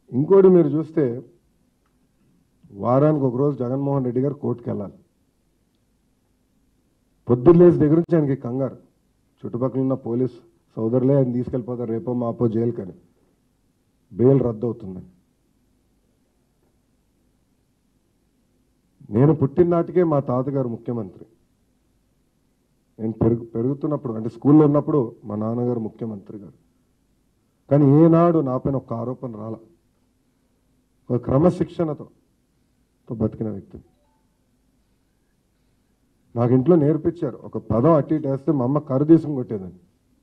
ఇంకోటి మీరు చూస్తే వారానికి ఒక రోజు జగన్మోహన్ రెడ్డి గారు కోర్టుకు వెళ్ళాలి పొద్దున్నేసి దగ్గర నుంచి ఆయనకి కంగారు చుట్టుపక్కల ఉన్న పోలీస్ సోదరులే ఆయన తీసుకెళ్ళిపోతారు రేపో మాపో జైలుకని బెయిల్ రద్దు అవుతుందని నేను పుట్టిన నాటికే మా తాతగారు ముఖ్యమంత్రి నేను పెరుగు పెరుగుతున్నప్పుడు అంటే స్కూల్లో ఉన్నప్పుడు మా నాన్నగారు ముఖ్యమంత్రి గారు కానీ ఏనాడు నాపైన ఒక ఆరోపణ రాల ఒక క్రమశిక్షణతో తో బతికిన వ్యక్తిని నాకు ఇంట్లో నేర్పించారు ఒక పదం అట్టి ఇటు వేస్తే మా అమ్మ కరుదీసం కొట్టేదని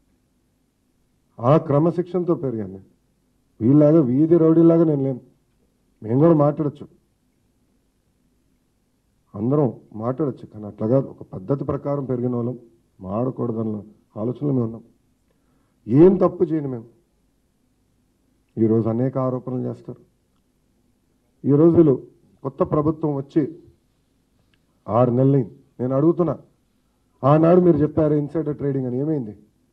ఆ క్రమశిక్షణతో పెరిగాను నేను వీళ్ళలాగా వీధి రౌడీలాగా నేను లేను మేము కూడా మాట్లాడచ్చు అందరం మాట్లాడచ్చు కానీ అట్లాగా ఒక పద్ధతి ప్రకారం పెరిగిన వాళ్ళం మాడకూడదన్న ఆలోచనలో మేము ఉన్నాం ఏం తప్పు చేయను మేము ఈరోజు అనేక ఆరోపణలు చేస్తారు ఈ రోజులు కొత్త ప్రభుత్వం వచ్చి ఆరు నెలలైంది నేను అడుగుతున్నా ఆనాడు మీరు చెప్పారు ఇన్సైడర్ ట్రేడింగ్ అని ఏమైంది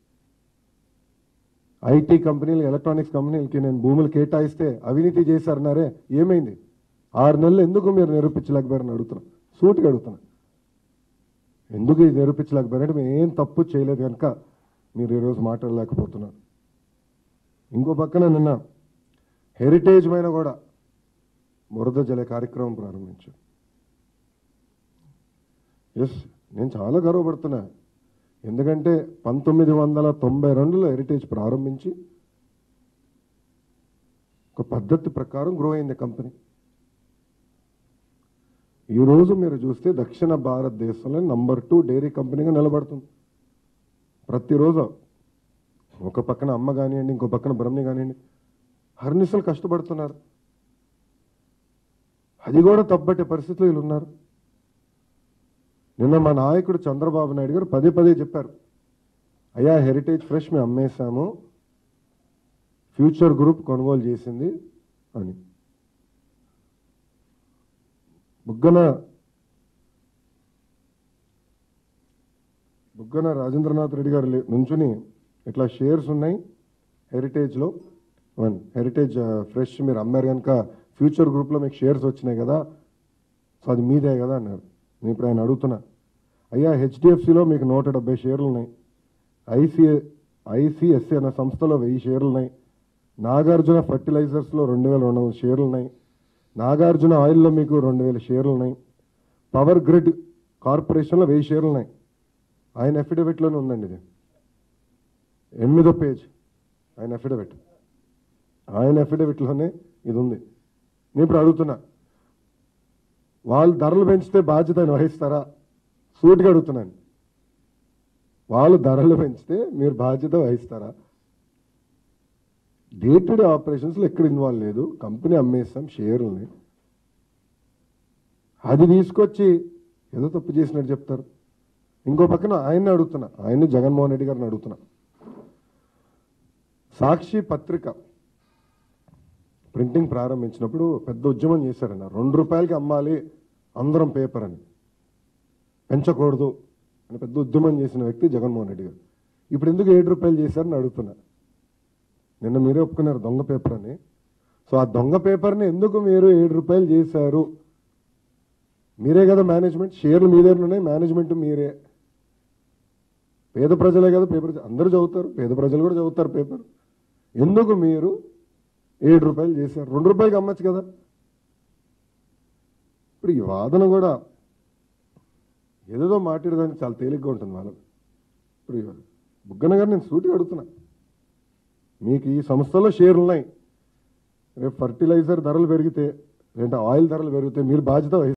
ఐటీ కంపెనీలు ఎలక్ట్రానిక్స్ కంపెనీలకి నేను భూములు కేటాయిస్తే అవినీతి చేశారన్నారే ఏమైంది ఆరు నెలలు ఎందుకు మీరు నిరూపించలేకపోయారని అడుగుతున్నా సూటిగా అడుగుతున్నా ఎందుకు ఇది నిరూపించలేకపోయారంటే మేము ఏం తప్పు చేయలేదు కనుక మీరు ఈరోజు మాట్లాడలేకపోతున్నారు ఇంకో పక్కన నిన్న హెరిటేజ్ పైన కూడా బురద జలే కార్యక్రమం ప్రారంభించాం ఎస్ నేను చాలా గర్వపడుతున్నా ఎందుకంటే పంతొమ్మిది వందల తొంభై రెండులో హెరిటేజ్ ప్రారంభించి ఒక పద్ధతి ప్రకారం గ్రో అయింది కంపెనీ ఈరోజు మీరు చూస్తే దక్షిణ భారతదేశంలో నంబర్ టూ డైరీ కంపెనీగా నిలబడుతుంది ప్రతిరోజు ఒక పక్కన అమ్మ కానివ్వండి ఇంకో పక్కన బ్రహ్మి కానివ్వండి హర్నిసలు కష్టపడుతున్నారు అది కూడా తప్పట్టే పరిస్థితులు వీళ్ళు ఉన్నారు నిన్న మా నాయకుడు చంద్రబాబు నాయుడు గారు పదే పదే చెప్పారు అయ్యా హెరిటేజ్ ఫ్రెష్ మేము అమ్మేశాము ఫ్యూచర్ గ్రూప్ కొనుగోలు చేసింది అని బుగ్గన బుగ్గన రాజేంద్రనాథ్ రెడ్డి గారు లే- నుంచుని ఇట్లా షేర్స్ ఉన్నాయి హెరిటేజ్లో వన్ హెరిటేజ్ ఆ, ఫ్రెష్ మీరు అమ్మారు కనుక ఫ్యూచర్ గ్రూప్లో మీకు షేర్స్ వచ్చినాయి కదా సో అది మీదే కదా అన్నారు నేను ఇప్పుడు ఆయన అడుగుతున్నా అయ్యా హెచ్డిఎఫ్సిలో మీకు నూట డెబ్బై షేర్లు ఉన్నాయి ఐసిఏ ఐసిఎస్సి అనే సంస్థలో వెయ్యి షేర్లు ఉన్నాయి నాగార్జున ఫర్టిలైజర్స్లో రెండు వేల రెండు వందల షేర్లు ఉన్నాయి నాగార్జున ఆయిల్లో మీకు రెండు వేల షేర్లు ఉన్నాయి పవర్ గ్రిడ్ కార్పొరేషన్లో వెయ్యి షేర్లు ఉన్నాయి ఆయన అఫిడవిట్లోనే ఉందండి ఇది ఎనిమిదో పేజ్ ఆయన అఫిడవిట్ ఆయన అఫిడవిట్లోనే ఇది ఉంది నేను ఇప్పుడు అడుగుతున్నా వాళ్ళు ధరలు పెంచితే బాధ్యత ఆయన వహిస్తారా సూటిగా అడుగుతున్నాను వాళ్ళు ధరలు పెంచితే మీరు బాధ్యత వహిస్తారా డే టు డే ఆపరేషన్స్లో ఎక్కడ ఇన్వాల్వ్ లేదు కంపెనీ అమ్మేస్తాం షేర్లని అది తీసుకొచ్చి ఏదో తప్పు చేసినట్టు చెప్తారు ఇంకో పక్కన ఆయన్ని అడుగుతున్నా ఆయన్ని జగన్మోహన్ రెడ్డి గారిని అడుగుతున్నా సాక్షి పత్రిక ప్రింటింగ్ ప్రారంభించినప్పుడు పెద్ద ఉద్యమం చేశారన్న రెండు రూపాయలకి అమ్మాలి అందరం పేపర్ అని పెంచకూడదు అని పెద్ద ఉద్యమం చేసిన వ్యక్తి జగన్మోహన్ రెడ్డి గారు ఇప్పుడు ఎందుకు ఏడు రూపాయలు చేశారని అడుగుతున్నా నిన్న మీరే ఒప్పుకున్నారు దొంగ పేపర్ అని సో ఆ దొంగ పేపర్ని ఎందుకు మీరు ఏడు రూపాయలు చేశారు మీరే కదా మేనేజ్మెంట్ షేర్లు మీ దగ్గర ఉన్నాయి మేనేజ్మెంట్ మీరే పేద ప్రజలే కదా పేపర్ అందరూ చదువుతారు పేద ప్రజలు కూడా చదువుతారు పేపర్ ఎందుకు మీరు ఏడు రూపాయలు చేశారు రెండు రూపాయలకి అమ్మచ్చు కదా ఇప్పుడు ఈ వాదన కూడా ఏదేదో మాట్లాడడానికి చాలా తేలిగ్గా ఉంటుంది వాళ్ళకి ఇప్పుడు ఈ బుగ్గన గారు నేను సూటిగా అడుగుతున్నా మీకు ఈ సంస్థలో షేర్లు ఉన్నాయి రేపు ఫర్టిలైజర్ ధరలు పెరిగితే లేదంటే ఆయిల్ ధరలు పెరిగితే మీరు బాధ్యత వహిస్తారు